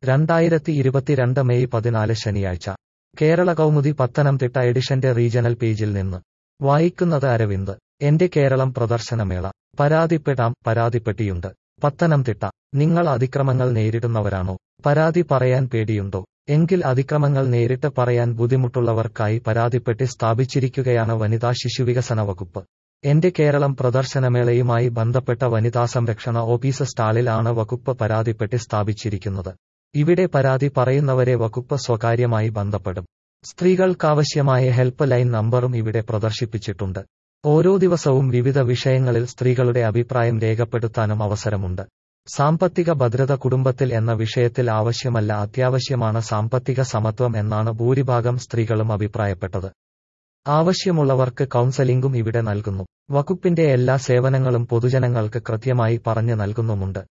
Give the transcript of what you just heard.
രണ്ടായിരത്തി ഇരുപത്തിരണ്ട് മെയ് പതിനാല് ശനിയാഴ്ച കേരള കൗമുദി പത്തനംതിട്ട എഡിഷന്റെ റീജണൽ പേജിൽ നിന്ന് വായിക്കുന്നത് അരവിന്ദ് എന്റെ കേരളം പ്രദർശനമേള പരാതിപ്പെടാം പരാതിപ്പെട്ടിയുണ്ട് പത്തനംതിട്ട നിങ്ങൾ അതിക്രമങ്ങൾ നേരിടുന്നവരാണോ പരാതി പറയാൻ പേടിയുണ്ടോ എങ്കിൽ അതിക്രമങ്ങൾ നേരിട്ട് പറയാൻ ബുദ്ധിമുട്ടുള്ളവർക്കായി പരാതിപ്പെട്ടി സ്ഥാപിച്ചിരിക്കുകയാണ് വനിതാ ശിശുവികസന വകുപ്പ് എന്റെ കേരളം പ്രദർശനമേളയുമായി ബന്ധപ്പെട്ട വനിതാ സംരക്ഷണ ഓഫീസ് സ്റ്റാളിൽ ആണ് വകുപ്പ് പരാതിപ്പെട്ടി സ്ഥാപിച്ചിരിക്കുന്നത് ഇവിടെ പരാതി പറയുന്നവരെ വകുപ്പ് സ്വകാര്യമായി ബന്ധപ്പെടും സ്ത്രീകൾക്കാവശ്യമായ ഹെൽപ്പ് ലൈൻ നമ്പറും ഇവിടെ പ്രദർശിപ്പിച്ചിട്ടുണ്ട് ഓരോ ദിവസവും വിവിധ വിഷയങ്ങളിൽ സ്ത്രീകളുടെ അഭിപ്രായം രേഖപ്പെടുത്താനും അവസരമുണ്ട് സാമ്പത്തിക ഭദ്രത കുടുംബത്തിൽ എന്ന വിഷയത്തിൽ ആവശ്യമല്ല അത്യാവശ്യമാണ് സാമ്പത്തിക സമത്വം എന്നാണ് ഭൂരിഭാഗം സ്ത്രീകളും അഭിപ്രായപ്പെട്ടത് ആവശ്യമുള്ളവർക്ക് കൗൺസലിംഗും ഇവിടെ നൽകുന്നു വകുപ്പിന്റെ എല്ലാ സേവനങ്ങളും പൊതുജനങ്ങൾക്ക് കൃത്യമായി പറഞ്ഞു നൽകുന്നുമുണ്ട്